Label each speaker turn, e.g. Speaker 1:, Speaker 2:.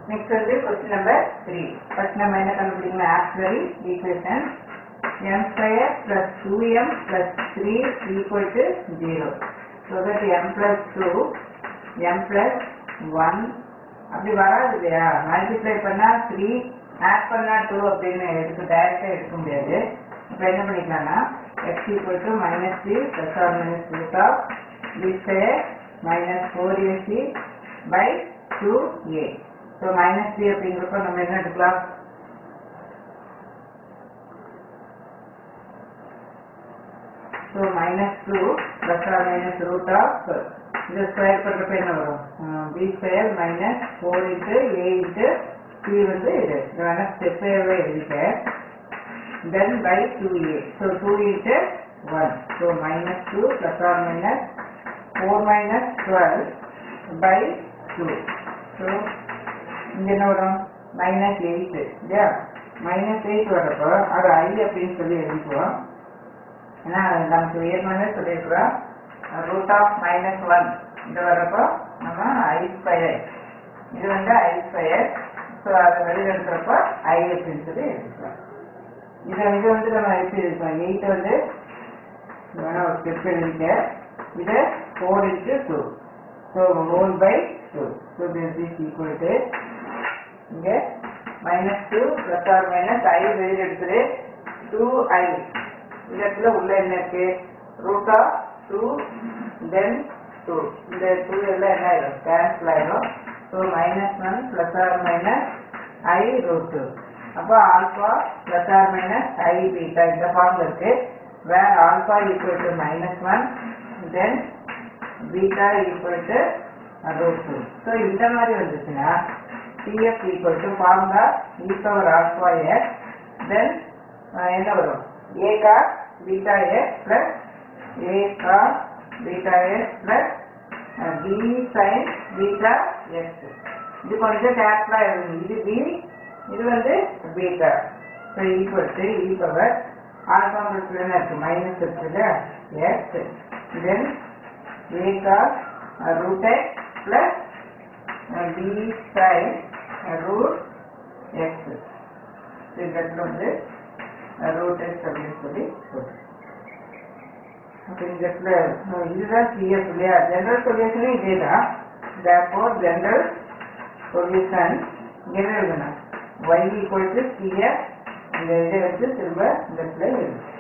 Speaker 1: next வந்து question number three first நம்ம என்ன கண்டுபிடிக்கணும் actually equation m square plus two M plus three equal to zero so that M plus two M plus one அப்படி வராது இல்லையா multiply பண்ணா three add பண்ணா two அப்படின்னு எடுக்க டைரக்டா எடுக்க முடியாது இப்போ என்ன பண்ணிக்கலாம்னா X equal to minus three plus or minus root of B square minus four AC by two A so minus three அப்படிங்கிறப்ப நம்ம என்ன எடுக்கலாம் so minus two plus or minus root of இது ஸ்கொயர் பண்ணுறப்ப என்ன வரும் B square minus four into A into C வந்து இது இது வேணால் ஸ்டெப்பாகவே எழுதிட்டேன் then by two A so two into one so minus two plus or minus four minus twelve by two so இங்கே என்ன வரும் மைனஸ் எயிட்டு இல்லையா மைனஸ் எயிட் வரப்போ அது ஐ அப்படின்னு சொல்லி எழுதிக்குவோம் ஏன்னா நமக்கு ஏற்கனவே சொல்லியிருக்கிறோம் ரூட் ஆஃப் மைனஸ் ஒன் இது வரப்போ நம்ம ஐ ஸ்கொயர் இது வந்து ஐ ஸ்கொயர் ஸோ அதை வெளியில் எடுக்கிறப்போ ஐ அப்படின்னு சொல்லி எடுத்துக்கலாம் இதை இது வந்து நம்ம எப்படி இருக்கோம் எயிட் வந்து இது வேணா ஒரு ஸ்டெப் எழுதிக்க இது four into two so whole by two so this is equal to இங்கே minus two plus or minus I வெளியில் எடுத்துரு டூ ஐ இந்த இடத்துல உள்ள என்ன இருக்கு root of two then two இந்த டூ எல்லாம் என்ன ஆயிடும் கேன்சல் ஆயிடும் so minus one plus or minus I root two அப்போ alpha plus or minus I beta இந்த ஃபார்ம்ல இருக்கு where alpha equal to minus one than beta equal to root two so இந்த மாதிரி வந்துச்சுன்னா CF equal to formula E power alpha X then என்ன வரும் a cos beta x plus a cos beta x plus uh, b sin beta x இது கொஞ்சம் கேப்டலா எழுதுங்க இது b இது வந்து beta so equal to E power alpha என்ன இருக்கு மைனஸ் இருக்குது X then A cos root X plus B sin root X இந்த இடத்துல வந்து ரூட் எக்ஸ் அப்படின்னு சொல்லி சொல்றேன் அப்போ இந்த இடத்துல அஹ் இதுதான் சிஎஃப் இல்லையா ஜெனரல் சொல்யூஷனும் இதே தான் therefore ஜெனரல் சொல்யூஷன் என்ன எழுதணும் y ஈக்குவல் டு சிஎஃப் இந்த இதை வச்சு திரும்ப இந்த இடத்துல எழுதணும்